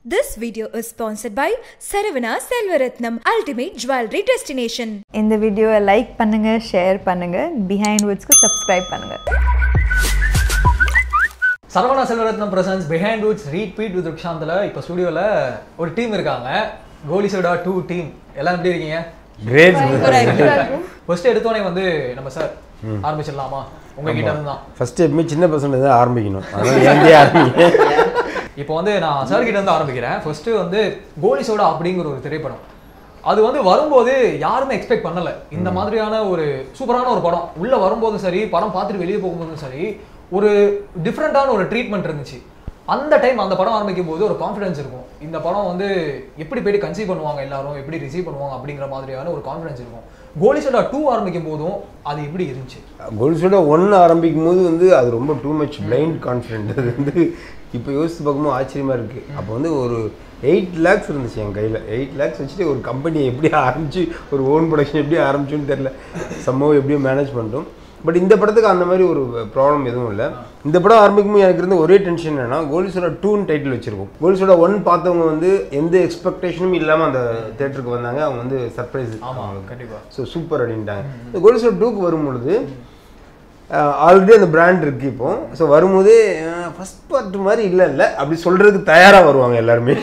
This video is sponsored by Saravana Selvaratnam Ultimate Jewelry Destination. இந்த வீடியோவை like பண்ணுங்க share பண்ணுங்க பிஹைண்ட் வுட்ஸ்க்கு சப்ஸ்கிரைப் பண்ணுங்க Saravana Selvaratnam presents behind roots read beat with ருக்ஷாந்தில் இப்போ ஸ்டுடியோவில் ஒரு டீம் இருக்காங்க கோலி சோடா டூ டீம் எல்லாம் எப்படி இருக்கீங்க கிரேட் ஃபர்ஸ்ட் எடுத்தோடனே வந்து நம்ம சார் ஆரம்பிச்சிடலாமா உங்ககிட்ட இருந்து தான் ஃபர்ஸ்ட் எப்பவுமே சின்ன பசங்க தான் ஆரம்பிக்கணும் அதனால ஏன்டே ஆரம்பிங்க இப்போ வந்து நான் சார் கிட்ட இருந்து ஆரம்பிக்கிறேன் ஃபர்ஸ்ட் வந்து கோலி சோடா அப்படிங்கிற ஒரு திரைப்படம் அது வந்து வரும்போது யாருமே எக்ஸ்பெக்ட் பண்ணல இந்த மாதிரியான ஒரு சூப்பரான ஒரு படம் உள்ள வரும்போதும் சரி படம் பார்த்துட்டு வெளியே போகும்போதும் சரி ஒரு டிஃப்ரெண்டான ஒரு ட்ரீட்மெண்ட் இருந்துச்சு அந்த டைம் அந்த படம் ஆரம்பிக்கும் போது ஒரு கான்ஃபிடன்ஸ் இருக்கும் இந்த படம் வந்து எப்படி போயிட்டு கன்சீவ் பண்ணுவாங்க எல்லாரும் எப்படி ரிசீவ் பண்ணுவாங்க அப்படிங்கிற மாதிரியான ஒரு கான்ஃபிடன்ஸ் இருக்கும் கோலி சோடா டூ ஆரம்பிக்கும் போதும் அது எப்படி இருந்துச்சு கோல்ஸோட ஒன்று ஆரம்பிக்கும் போது வந்து அது ரொம்ப டூ மச் பிளைண்ட் கான்ஃபிடென்ட் அது வந்து இப்போ யோசித்து பார்க்கும்போது ஆச்சரியமா இருக்கு அப்போ வந்து ஒரு எயிட் லேக்ஸ் இருந்துச்சு என் கையில் எயிட் லேக்ஸ் வச்சுட்டு ஒரு கம்பெனியை எப்படி ஆரம்பிச்சு ஒரு ஓன் ப்ரொடக்ஷன் எப்படி ஆரம்பிச்சோன்னு தெரில சம்பவம் எப்படியோ மேனேஜ் பண்ணிட்டோம் பட் இந்த படத்துக்கு அந்த மாதிரி ஒரு ப்ராப்ளம் எதுவும் இல்லை இந்த படம் ஆரம்பிக்கும் போது எனக்கு இருந்த ஒரே டென்ஷன் என்னன்னா கோலிசோட டூன்னு டைட்டில் வச்சிருக்கோம் கோலிசோட ஒன் பார்த்தவங்க வந்து எந்த எக்ஸ்பெக்டேஷனும் இல்லாமல் அந்த தேட்டருக்கு வந்தாங்க அவங்க வந்து சர்ப்ரைஸ் ஆமா கண்டிப்பா ஸோ சூப்பர் அப்படின்ட்டாங்க இந்த கோல்சோட டூக்கு வரும்பொழுது ஆல்ரெடி அந்த பிராண்ட் இருக்கு இப்போ ஸோ வரும்போதே ஃபர்ஸ்ட் பார்ட் மாதிரி இல்லை இல்லை அப்படி சொல்றதுக்கு தயாராக வருவாங்க எல்லாருமே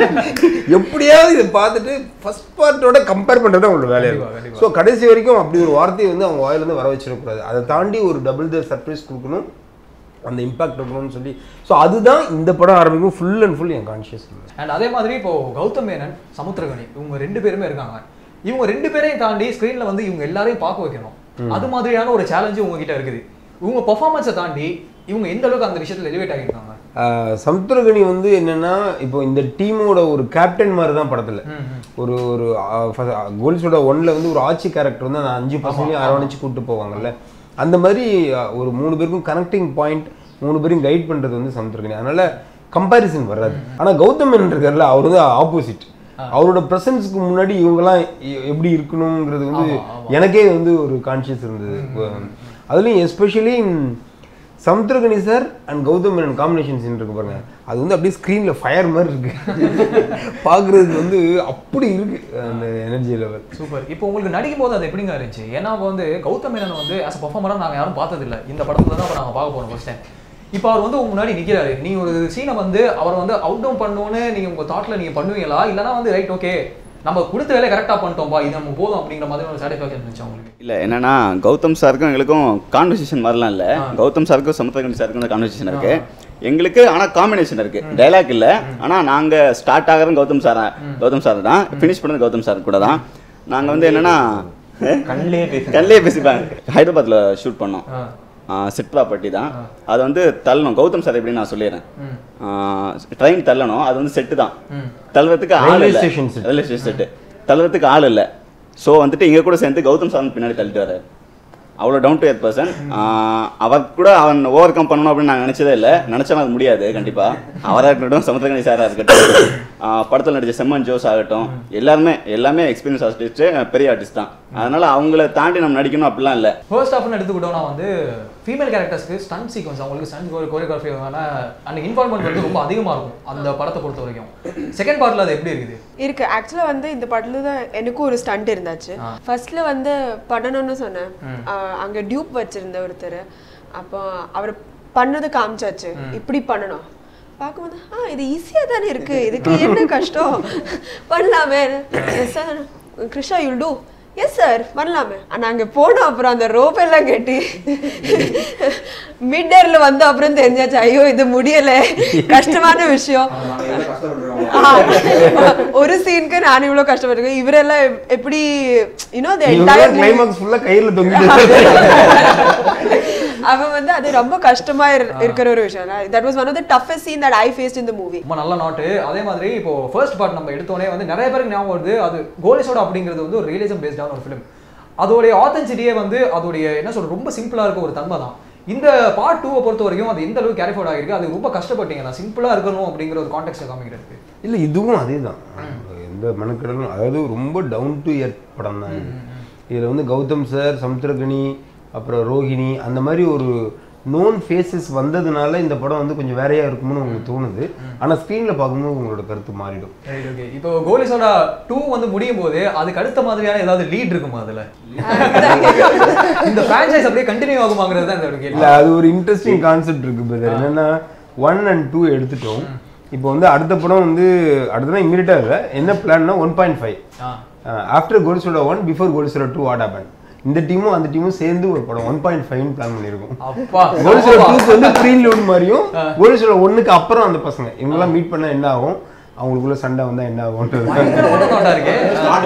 எப்படியாவது இதை பார்த்துட்டு ஃபர்ஸ்ட் பார்ட்டோட கம்பேர் பண்ணுறது அவங்களோட வேலையாக கண்டிப்பா, இருக்கும் கண்டிப்பா. ஸோ கடைசி வரைக்கும் அப்படி ஒரு வார்த்தையை வந்து அவங்க வாயிலிருந்து வர வச்சிடக்கூடாது அதை தாண்டி ஒரு டபுள் த சர்ப்ரைஸ் கொடுக்கணும் அந்த இம்பாக்ட் இருக்கணும்னு சொல்லி ஸோ அதுதான் இந்த படம் ஆரம்பிக்கும் ஃபுல் அண்ட் ஃபுல் என் கான்ஷியஸ் அண்ட் அதே மாதிரி இப்போ கௌதம் மேனன் சமுத்திரகனி இவங்க ரெண்டு பேருமே இருக்காங்க இவங்க ரெண்டு பேரையும் தாண்டி ஸ்க்ரீன்ல வந்து இவங்க எல்லாரையும் பார்க்க வைக்கணும் அது மாதிரியான ஒரு சேலஞ்சு உங்ககிட்ட இருக்குது இவங்க பெர்ஃபார்மன்ஸை தாண்டி இவங்க எந்த அளவுக்கு அந்த விஷயத்துல எலிவேட் ஆகியிருக்காங்க சமுத்திரகனி வந்து என்னன்னா இப்போ இந்த டீமோட ஒரு கேப்டன் மாதிரி தான் படத்துல ஒரு ஒரு கோல்ஸோட ஒன்ல வந்து ஒரு ஆட்சி கேரக்டர் வந்து அந்த அஞ்சு பசங்களையும் அரவணைச்சு கூட்டு போவாங்கல்ல அந்த மாதிரி அஹ், ஒரு மூணு பேருக்கும் கனெக்டிங் பாயிண்ட் மூணு பேரும் கைட் பண்றது வந்து சமுத்திரகனி அதனால கம்பாரிசன் வராது ஆனா கௌதம் மேனன் இருக்கார்ல அவர் வந்து ஆப்போசிட் அவரோட பிரசன்ஸ்க்கு முன்னாடி இவங்கெல்லாம் எ- எப்படி இருக்கணுங்கிறது வந்து எனக்கே வந்து ஒரு கான்ஷியஸ் இருந்தது அதுலயும் especially Samuthirakani sir and Gautham Menon combination scene இருக்கு பாருங்க அது வந்து அப்படியே ஸ்க்ரீன்ல ஃபயர் மாதிரி இருக்கு பார்க்குறதுக்கு வந்து அப்படி இருக்கு அந்த எனர்ஜி லெவல் சூப்பர் இப்போ உங்களுக்கு நடிக்கும் போது அது எப்படிங்க இருந்துச்சு ஏன்னா இப்போ வந்து கௌதம் மேனன் வந்து ஆஸ் அ பர்ஃபார்மராக நாங்கள் யாரும் பார்த்ததில்ல இந்த படத்துல தான் நாங்கள் பார்க்க போறோம் ஃபர்ஸ்ட் டைம் இப்போ அவர் வந்து உங்க முன்னாடி நிக்கிறாரு நீங்க ஒரு சீனை வந்து அவர் வந்து அவுட் டவுன் பண்ணணும்னு நீங்க உங்க தாட்ல நீங்க பண்ணுவீங்களா இல்லைன்னா வந்து ரைட் ஓகே நம்ம கொடுத்த வேலையை கரெக்டாக பண்ணிட்டோம்பா இது நம்ம போதும் அப்படிங்கிற மாதிரி ஒரு சாட்டிஸ்ஃபேக்ஷன் இருந்துச்சு உங்களுக்கு இல்லை என்னன்னா கௌதம் சாருக்கும் எங்களுக்கும் கான்வர்சேஷன் மாதிரிலாம் இல்லை கௌதம் சாருக்கும் சமுத்திரகண்டி சாருக்கும் தான் கான்வர்சேஷன் இருக்கு எங்களுக்கு ஆனால் காம்பினேஷன் இருக்கு டைலாக் இல்லை ஆனால் நாங்கள் ஸ்டார்ட் ஆகிறது கௌதம் சார் கௌதம் சார் தான் ஃபினிஷ் பண்ணது கௌதம் சார் கூட தான் நாங்கள் வந்து என்னன்னா கண்ணிலே பேசி கல்லே பேசிப்பாங்க ஹைதராபாத்தில் ஷூட் பண்ணோம் செட் ப்ராப்பர்ட்டி தான் அது வந்து தள்ளணும் கௌதம் சார் எப்படின்னு நான் சொல்லிடுறேன் ட்ரெயின் தள்ளணும் அது வந்து செட்டு தான் தள்ளுறதுக்கு ஆள் Railway இல்லை station set. Railway station set தள்ளுறதுக்கு ஆள் இல்லை ஸோ வந்துட்டு இங்கே கூட சேர்ந்து கௌதம் சார் பின்னாடி தள்ளிட்டு வராரு அவ்வளோ டவுன் டு எர்த் பர்சன் அவர் கூட அவன் ஓவர் கம் பண்ணணும் அப்படின்னு நான் நினச்சதே இல்லை நினச்சாலும் அது முடியாது கண்டிப்பாக அவராக இருக்கட்டும் சமுத்திரகணி சாராக இருக்கட்டும் படத்தில் நடிச்ச செம்மன் ஜோஸ் ஆகட்டும் எல்லாருமே எல்லாமே எக்ஸ்பீரியன்ஸ் ஆர்டிஸ்ட்டு பெரிய ஆர்டிஸ்ட் தான் அதனால அவங்கள தாண்டி நம்ம நடிக்கணும் அப்படிலாம் இல்லை ஃபர்ஸ்ட் ஹாஃப்னு எடுத்துக்கிட்டோம்னா வந்து ஃபீமேல் கேரக்டர்ஸ்க்கு ஸ்டன் சீக்வன்ஸ் அவங்களுக்கு ஸ்டன் கோரியோகிராஃபி அந்த இன்வால்மெண்ட் வந்து ரொம்ப அதிகமாக இருக்கும் அந்த படத்தை பொறுத்த வரைக்கும் செகண்ட் பார்ட்டில் அது எப்படி இருக்குது இருக்கு ஆக்சுவலா வந்து இந்த படத்துல தான் எனக்கும் ஒரு ஸ்டண்ட் இருந்தாச்சு ஃபர்ஸ்ட்ல வந்து பண்ணணும்னு சொன்னேன் ஆஹ் அங்க டியூப் வச்சிருந்த ஒருத்தர் அப்போ அவர் பண்ணது காமிச்சாச்சு இப்படி பண்ணணும் பார்க்கும்போது ஆ இது ஈஸியா தானே இருக்கு இதுக்கு என்ன கஷ்டம் பண்ணலாமே எஸ் சார் கிருஷ்ணா யுல் டூ எஸ் சார் பண்ணலாமே நாங்க போனோம் அப்புறம் அந்த ரோப் எல்லாம் கட்டி மிட் ஏர்ல வந்த அப்புறம் தெரிஞ்சாச்சு ஐயோ இது முடியல கஷ்டமான விஷயம் ஆ, ஒரு சீனுக்கு நான் இவ்வளவு கஷ்டப்பட்டிருக்கேன் இவரெல்லாம் எப்- எப்படி யூனோ கிளைமாக்ஸ் ஃபுல்லா கையில தொங்கிட்டு அவன் வந்து அது ரொம்ப கஷ்டமா இரு- இருக்கிற ஒரு விஷயம் that was one of the toughest scene that I faced in the movie ரொம்ப நல்ல நாட்டு அதே மாதிரி இப்போ ஃபர்ஸ்ட் பார்ட் நம்ம எடுத்தோடனே வந்து நிறைய பேருக்கு ஞாபகம் வருது அது கோலிசோட அப்படிங்கிறது வந்து ஒரு ரியலிசம் பேஸ்டான ஒரு ஃபிலிம் அதோடைய ஆத்தென்சிட்டியே வந்து அதோடைய என்ன சொல்ற ரொம்ப சிம்பிளா இருக்க ஒரு தன்மை தான் இந்த பார்ட் டூவை பொறுத்த வரைக்கும் அது எந்த அளவுக்கு கேரிஃபோர்ட் ஆகிருக்கு அது ரொம்ப கஷ்டப்பட்டீங்க நான் சிம்பிளா இருக்கணும் அப்படிங்கிற ஒரு கான்டெக்ட் காமிக்கிறதுக்கு இல்லை இதுவும் அதே தான் எந்த மெனக்கடலும் அதாவது ரொம்ப டவுன் டு எர்த் படம் தான் இது இதில் வந்து கௌதம் சார் சமுத்திரகனி அப்புறம் ரோஹிணி அந்த மாதிரி ஒரு நோன் ஃபேஸஸ் வந்ததுனால இந்த படம் வந்து கொஞ்சம் வேறையா இருக்கும்னு உங்களுக்கு தோணுது ஆனா ஸ்க்ரீன்ல பார்க்கும்போது உங்களோட கருத்து மாறிடும் ரைட் ஓகே இப்போ கோலிசோடா டூ வந்து முடியும் போது அதுக்கு அடுத்த மாதிரியான ஏதாவது லீட் இருக்குமா அதுல இந்த ஃப்ரான்ச்சைஸ் அப்படியே கண்டினியூ ஆகுமாங்கிறது தான் இந்த கேள்வி இல்ல அது ஒரு இன்ட்ரெஸ்டிங் கான்செப்ட் இருக்கு பிரதர் என்னன்னா ஒன் அண்ட் டூ எடுத்துட்டோம் இப்போ வந்து அடுத்த படம் வந்து அடுத்த இம்மீடியட்டாக இல்லை என்ன பிளான்னா one point five ah after கோல்சோட ஒன் பிஃபோர் கோல்சோட டூ வாட் ஹேப்பன் இந்த டீமும் அந்த டீமும் சேர்ந்து ஒரு படம் ஒன் பாயிண்ட் ஃபைவ் பிளான் பண்ணியிருக்கோம் அப்பா கோல்சோட டூக்கு வந்து ப்ரீ லோட் மாதிரியும் கோல்சோட ஒன்னுக்கு அப்புறம் அந்த பசங்க இவங்கெல்லாம் மீட் பண்ணா என்ன ஆகும் அவங்களுக்குள்ள சண்டை வந்தா என்ன ஆகும்ன்றது ஒட்டத்தோட்டா இருக்கு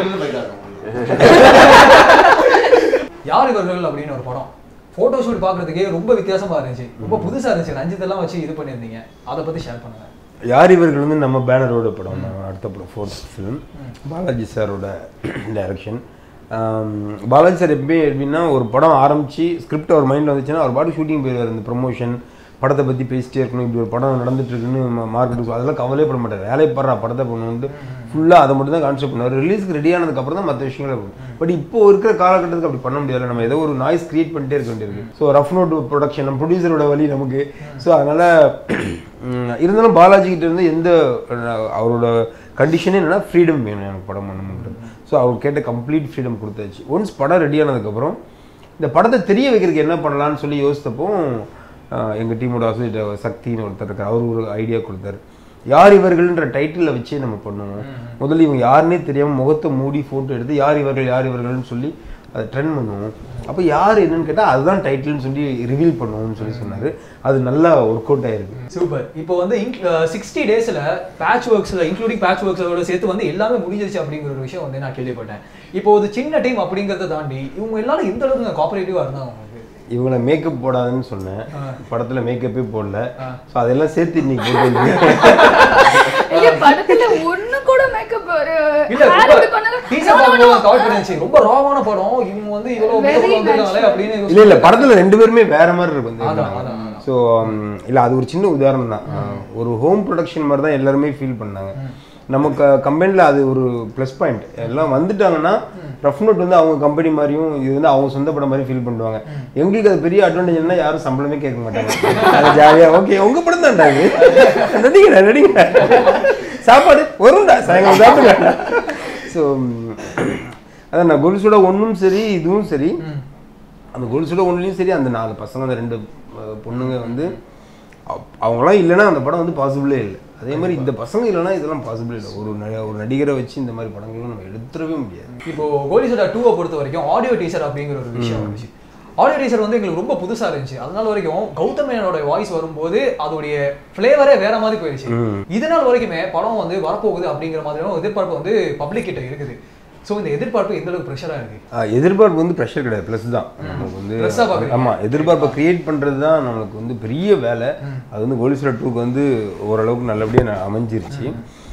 யார் இவர்கள் அப்படின்னு ஒரு படம் போட்டோ ஷூட் பாக்குறதுக்கே ரொம்ப வித்தியாசமா இருந்துச்சு ரொம்ப புதுசா இருந்துச்சு ரஞ்சித்தெல்லாம் வச்சு இது பண்ணியிருந்தீங்க அதை பத்தி ஷேர் பண்ணுங்க யார் இவர்கள் வந்து நம்ம பேனரோட படம் தான் அடுத்த படம் ஃபோர்த் ஃபிலிம் பாலாஜி சாரோட டைரக்ஷன் பாலாஜி சார் எப்பயுமே எப்படின்னா ஒரு படம் ஆரம்பிச்சு ஸ்கிரிப்ட் அவர் மைண்டில் வந்துச்சுன்னா அவர் பாட்டு ஷூட்டிங் போயிடுவார் இந்த ப்ரொமோஷன் படத்தை பற்றி பேசிட்டே இருக்கணும் இப்படி ஒரு படம் நடந்துட்டு இருக்குன்னு மார்க்கெட் அதெல்லாம் கவலையே பட மாட்டார் வேலையை படுறா படத்தை பண்ணுவோம்ட்டு ஃபுல்லாக அதை மட்டும் தான் கான்செப்ட் பண்ணுவார் ரிலீஸ்க்கு ரெடி ஆனதுக்கப்புறம் தான் மற்ற விஷயங்கள் இருக்கும் பட் இப்போ இருக்கிற காலகட்டத்துக்கு அப்படி பண்ண முடியாது நம்ம ஏதோ ஒரு நாய்ஸ் கிரியேட் பண்ணிட்டே இருக்க வேண்டியிருக்கு ஸோ ரஃப் நோட் ப்ரொடக்ஷன் நம்ம ப்ரொடியூசரோட வழி நமக்கு ஸோ அதனால் உம், இருந்தாலும் பாலாஜி கிட்ட இருந்து எந்த அஹ், அவரோட கண்டிஷனே என்னன்னா ஃப்ரீடம் வேணும் எனக்கு படம் பண்ணணுன்றது ஸோ அவர் கேட்ட கம்ப்ளீட் ஃப்ரீடம் கொடுத்தாச்சு ஒன்ஸ் படம் ரெடி ஆனதுக்கப்புறம் இந்த படத்தை தெரிய வைக்கிறதுக்கு என்ன பண்ணலாம்னு சொல்லி யோசித்தப்போ அஹ், எங்க டீமோட அசோசியேட் சக்தின்னு ஒருத்தர் இருக்கார் அவர் ஒரு ஐடியா கொடுத்தாரு யார் இவர்கள்ன்ற டைட்டிலை வச்சே நம்ம பண்ணுவோம் முதல்ல இவங்க யாருன்னே தெரியாம முகத்தை மூடி ஃபோட்டோ எடுத்து யார் இவர்கள் யார் இவர்கள்னு சொல்லி அதை ட்ரெண்ட் பண்ணுவோம் அப்போ யார் என்னன்னு கேட்டால் அதுதான் டைட்டில்னு சொல்லி ரிவீல் பண்ணுவோம்னு சொல்லி சொன்னார் அது நல்லா ஒர்க் அவுட் ஆயிருக்கு சூப்பர் இப்போ வந்து சிக்ஸ்டி டேஸ்ல பேட்ச் ஒர்க்ஸ்ல இன்க்ளூடிங் பேட்ச் ஒர்க்ஸோட சேர்த்து வந்து எல்லாமே முடிஞ்சிருச்சு அப்படிங்கிற ஒரு விஷயம் வந்து நான் கேள்விப்பட்டேன் இப்போ ஒரு சின்ன டீம் அப்படிங்கறத தாண்டி இவங்க எல்லாரும் எந்த அளவுக்கு கோஆபரேட்டிவா இருந்தாங்க உங்களுக்கு இவங்களை மேக்கப் போடாதுன்னு சொன்னேன் படத்துல மேக்கப்பே போடல ஸோ அதெல்லாம் சேர்த்து இன்னைக்கு போட்டு ஐயா படத்துல ஒண்ணு கூட மேக்கப் ஒரு இல்ல hair ரொம்ப இது பண்ணல டீசர் No, no, no. பார்க்கும்போது தாட் பண்ணிச்சு ரொம்ப ராவான படம் இவங்க வந்து இவ்வளவு Very மேக்கப் வந்திருக்காங்களே natural. அப்படின்னு இல்ல இல்ல படத்துல ரெண்டு பேருமே வேற மாதிரி இருக்கும் அதான், அதான், அதான். ஸோ இல்ல அது ஒரு சின்ன உதாரணம் தான் ஒரு ஹோம் ப்ரொடக்ஷன் மாதிரி தான் எல்லாருமே ஃபீல் பண்ணாங்க நமக்கு கம்பெனியில் அது ஒரு ப்ளஸ் பாயிண்ட் எல்லாம் வந்துட்டாங்கன்னா ரஃப் நோட் வந்து அவங்க கம்பெனி மாதிரியும் இது வந்து அவங்க சொந்த படம் மாதிரி ஃபீல் பண்ணுவாங்க எங்களுக்கு அது பெரிய அட்வான்டேஜ் என்ன யாரும் சம்பளமே கேட்க மாட்டாங்க அது ஜாலியாக ஓகே உங்க படம் தான்டா இது நடிங்க நடிங்க சாப்பாடு வரும்டா சாயங்காலம் சாப்பிடுங்க ஸோ அதான் நான் கொலுசோட ஒன்றும் சரி இதுவும் சரி அந்த கோல்ஸோட ஒன்றுலையும் சரி அந்த நாலு பசங்க அந்த ரெண்டு அஹ், பொண்ணுங்க வந்து அவ- அவங்களாம் இல்லைன்னா அந்த படம் வந்து பாசிபிளே இல்லை அதே மாதிரி இந்த பசங்க இல்லைன்னா இதெல்லாம் பாசிபிள் இல்லை ஒரு ந- ஒரு நடிகரை வச்சு இந்த மாதிரி படங்களும் நம்ம எடுத்துடவே முடியாது இப்போ கோலிசோட டூவை பொறுத்த வரைக்கும் ஆடியோ டீசர் அப்படிங்கிற ஒரு விஷயம் இருந்துச்சு ஆடியோ டீசர் வந்து எங்களுக்கு ரொம்ப புதுசா இருந்துச்சு அதனால வரைக்கும் கௌதம் மேனோட வாய்ஸ் வரும்போது அதோடைய ஃபிளேவரே வேற மாதிரி போயிடுச்சு இதனால் வரைக்குமே படம் வந்து வரப்போகுது அப்படிங்கிற மாதிரியான ஒரு எதிர்பார்ப்பு வந்து பப்ளிக் கிட்ட இருக்குது சோ இந்த எதிர்பார்ப்பு எந்த அளவுக்கு ப்ரெஷரா இருக்கு ஆஹ், எதிர்பார்ப்பு வந்து ப்ரெஷர் கிடையாது ப்ளஸ் தான் நமக்கு வந்து Plus ஆ பார்க்குறீங்க. ஆமா எதிர்பார்ப்பை கிரியேட் பண்றது தான் நம்மளுக்கு வந்து பெரிய வேலை அது வந்து கோலிஸ்வர டூக்கு வந்து ஓரளவுக்கு நல்லபடியாக அமைஞ்சிருச்சு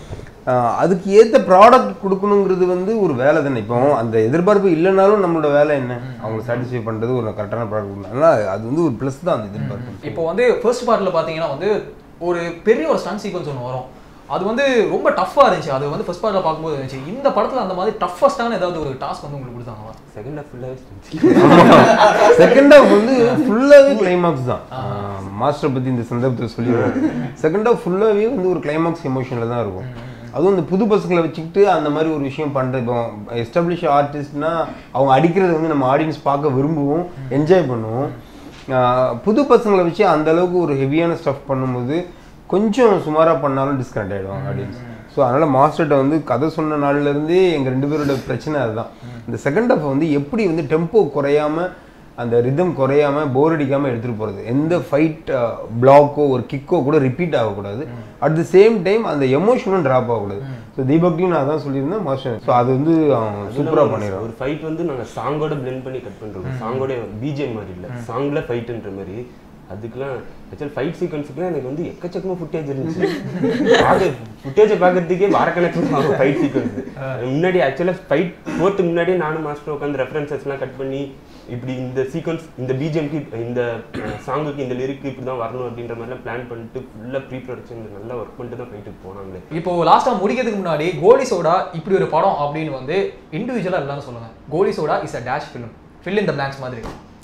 ஆஹ், அதுக்கு ஏத்த ப்ராடக்ட் கொடுக்கணுங்கிறது வந்து ஒரு வேலை தானே இப்போ அந்த எதிர்பார்ப்பு இல்லைனாலும் நம்மளோட வேலை என்ன அவங்களை சாட்டிஸ்ஃபை பண்றது ஒரு கரெக்டான ப்ராடக்ட் கொடுக்கணும் அதனால அது வந்து ஒரு ப்ளஸ் தான் அந்த எதிர்பார்ப்பு இப்போ வந்து ஃபர்ஸ்ட் பார்ட்ல பாத்தீங்கன்னா வந்து ஒரு பெரிய ஒரு ஸ்டன் சீக்வன்ஸ் ஒன்று வரும் அது வந்து ரொம்ப டஃப்பா இருந்துச்சு அது வந்து ஃபர்ஸ்ட் பார்ட்ல பார்க்கும்போது இருந்துச்சு இந்த படத்துல அந்த மாதிரி டஃபஸ்டான ஏதாவது ஒரு டாஸ்க் வந்து உங்களுக்கு கொடுத்தாங்களா செகண்ட் ஹாஃப் ஃபுல்லாகவே செகண்ட் ஹாஃப் வந்து ஃபுல்லாகவே கிளைமாக்ஸ் தான் மாஸ்டர் பற்றி இந்த சந்தர்ப்பத்தில் சொல்லிடுவோம் செகண்ட் ஹாஃப் ஃபுல்லாகவே வந்து ஒரு கிளைமாக்ஸ் எமோஷனில் தான் இருக்கும் அதுவும் இந்த புது பசங்களை வச்சுக்கிட்டு அந்த மாதிரி ஒரு விஷயம் பண்ணுறது இப்போ எஸ்டாப்ளிஷ் ஆர்டிஸ்ட்னா அவங்க அடிக்கிறது வந்து நம்ம ஆடியன்ஸ் பார்க்க விரும்புவோம் என்ஜாய் பண்ணுவோம் ஆஹ் புது பசங்களை வச்சு அந்த அளவுக்கு ஒரு ஹெவியான ஸ்டஃப் பண்ணும்போது கொஞ்சம் சுமாராக பண்ணாலும் டிஸ்கனெக்ட் ஆகிடுவாங்க ஆடியன்ஸ் ஸோ அதனால் மாஸ்டர்கிட்ட வந்து கதை சொன்ன நாள்லேருந்தே எங்கள் ரெண்டு பேரோட பிரச்சனை அதுதான் இந்த செகண்ட் ஹாஃப் வந்து எப்படி வந்து டெம்போ குறையாம அந்த ரிதம் குறையாம போர் அடிக்காம எடுத்துகிட்டு போகிறது எந்த ஃபைட் பிளாக்கோ ஒரு கிக்கோ கூட ரிப்பீட் ஆகக்கூடாது அட் த சேம் டைம் அந்த எமோஷனும் ட்ராப் ஆகக்கூடாது ஸோ தீபக்லையும் நான் அதான் சொல்லியிருந்தேன் மாஸ்டர் ஸோ அது வந்து சூப்பராக பண்ணிடுறான் ஒரு ஃபைட் வந்து நாங்க சாங்கோட blend பண்ணி கட் பண்றோம் சாங்கோட பிஜிஎம் மாதிரி இல்ல சாங்ல ஃபைட்ன்ற மாதிரி அதுக்கெல்லாம் ஆக்சுவல் ஃபைட் சீக்வன்ஸுக்குலாம் எனக்கு வந்து எக்கச்சக்கமா ஃபுட்டேஜ் இருந்துச்சு அது ஃபுட்டேஜை பார்க்கறதுக்கே வாரக்கணக்கில் ஃபைட் சீக்வன்ஸ் முன்னாடி ஆக்சுவலாக ஃபைட் போகிறதுக்கு முன்னாடியே நானும் மாஸ்டர் உட்காந்து ரெஃபரன்சஸ்லாம் கட் பண்ணி இப்படி இந்த சீக்வன்ஸ் இந்த பிஜிஎம்க்கு இந்த சாங்குக்கு இந்த லிரிக்கு இப்படி தான் வரணும் அப்படின்ற மாதிரிலாம் பிளான் பண்ணிட்டு ஃபுல்லாக ப்ரீ ப்ரொடக்ஷன் நல்லா ஒர்க் பண்ணிட்டு தான் ஃபைட்டுக்கு போனாங்களே இப்போ லாஸ்டா முடிக்கிறதுக்கு முன்னாடி கோலி சோடா இப்படி ஒரு படம் அப்படின்னு வந்து இண்டிவிஜுவலா எல்லாரும் சொல்லுங்க Goli Soda is a dash film fill in the blanks மாதிரி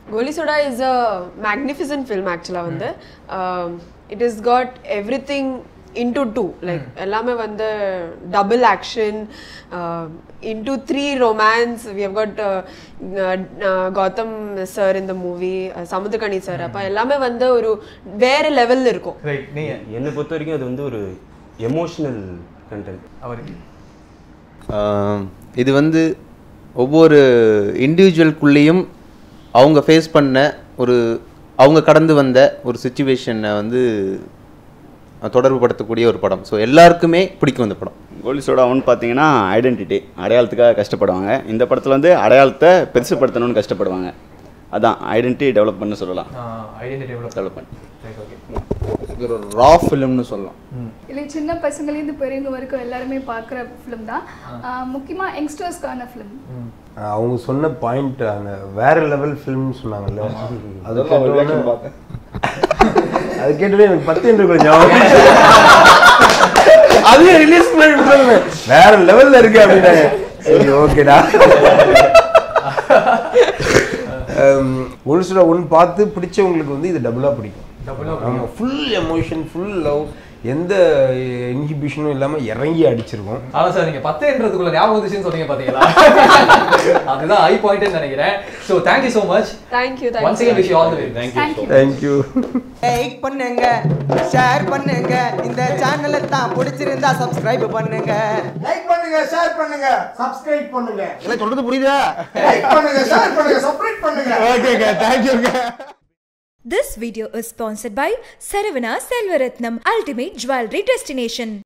Goli Soda is a magnificent film ஆக்சுவலாக வந்து it is got everything into two like எல்லாமே வந்து double action into three romance we have got Gautham sir இந்த மூவி சமுத்திரகனி சார் அப்போ எல்லாமே வந்து ஒரு வேற லெவலில் இருக்கும் ரைட் நீங்க என்னை பொறுத்த வரைக்கும் அது வந்து ஒரு எமோஷனல் கண்டென்ட் அவருக்கு ஆம், இது வந்து ஒவ்வொரு இண்டிவிஜுவல்குள்ளேயும் அவங்க ஃபேஸ் பண்ண ஒரு அவங்க கடந்து வந்த ஒரு சுச்சுவேஷனை வந்து தொடர்பு படுத்தக்கூடிய ஒரு படம் ஸோ எல்லாருக்குமே பிடிக்கும் இந்த படம் கோலி சோடா ஒன்று பார்த்தீங்கன்னா ஐடென்டிட்டி அடையாளத்துக்காக கஷ்டப்படுவாங்க இந்த படத்தில் வந்து அடையாளத்தை பெருசுப்படுத்தணும்னு கஷ்டப்படுவாங்க அதான் ஐடென்டிட்டி டெவலப் பண்ண சொல்லலாம் identity develop development right okay இது ஒரு ரா ஃபிலிம்னு சொல்லலாம் இல்லை சின்ன பசங்கலேருந்து பெரியவங்க வரைக்கும் எல்லாருமே பார்க்குற ஃபிலிம் தான் முக்கியமாக யங்ஸ்டர்ஸ்க்கான ஃபிலிம் அவங்க சொன்ன பாயிண்ட் அந்த வேற லெவல் ஃபிலிம்னு சொன்னாங்கல்ல அது கேட்டோன்னே அது கேட்டோன்னே எனக்கு பத்து என்று கொஞ்சம் ஞாபகம் வந்துச்சு. அதையும் ரிலீஸ் பண்ணி சொல்லுங்க வேற லெவல்ல இருக்கு அப்படின்னாங்க சரி ஓகேடா ஒரு சில ஒன்று பார்த்து பிடிச்சவங்களுக்கு வந்து இது டபுளாக பிடிக்கும் ஆமாம் ஃபுல் எமோஷன் ஃபுல் லவ் எந்த இன்ஹிபிஷனும் இல்லாமல் இறங்கி அடிச்சிருக்கோம் ஆனா சார் நீங்க பத்துன்றதுக்குள்ள ஞாபகம் வந்துச்சுன்னு சொன்னீங்க பாத்தீங்களா அதுதான் ஹை பாயிண்ட்னு நினைக்கிறேன் so thank you so much thank you once thank you again wish you all the way thank you thank you like பண்ணுங்க ஷேர் பண்ணுங்க இந்த சேனலை தான் பிடிச்சிருந்தா சப்ஸ்கிரைப் பண்ணுங்க லைக் பண்ணுங்க ஷேர் பண்ணுங்க சப்ஸ்கிரைப் பண்ணுங்க எல்லாம் சொல்றது புரியுதா லைக் பண்ணுங்க ஷேர் பண்ணுங்க சப்ஸ்கிரைப் பண்ணுங்க ஓகேங்க தேங்க்யூங்க This video is sponsored by Saravana Selvaratnam Ultimate Jewelry Destination.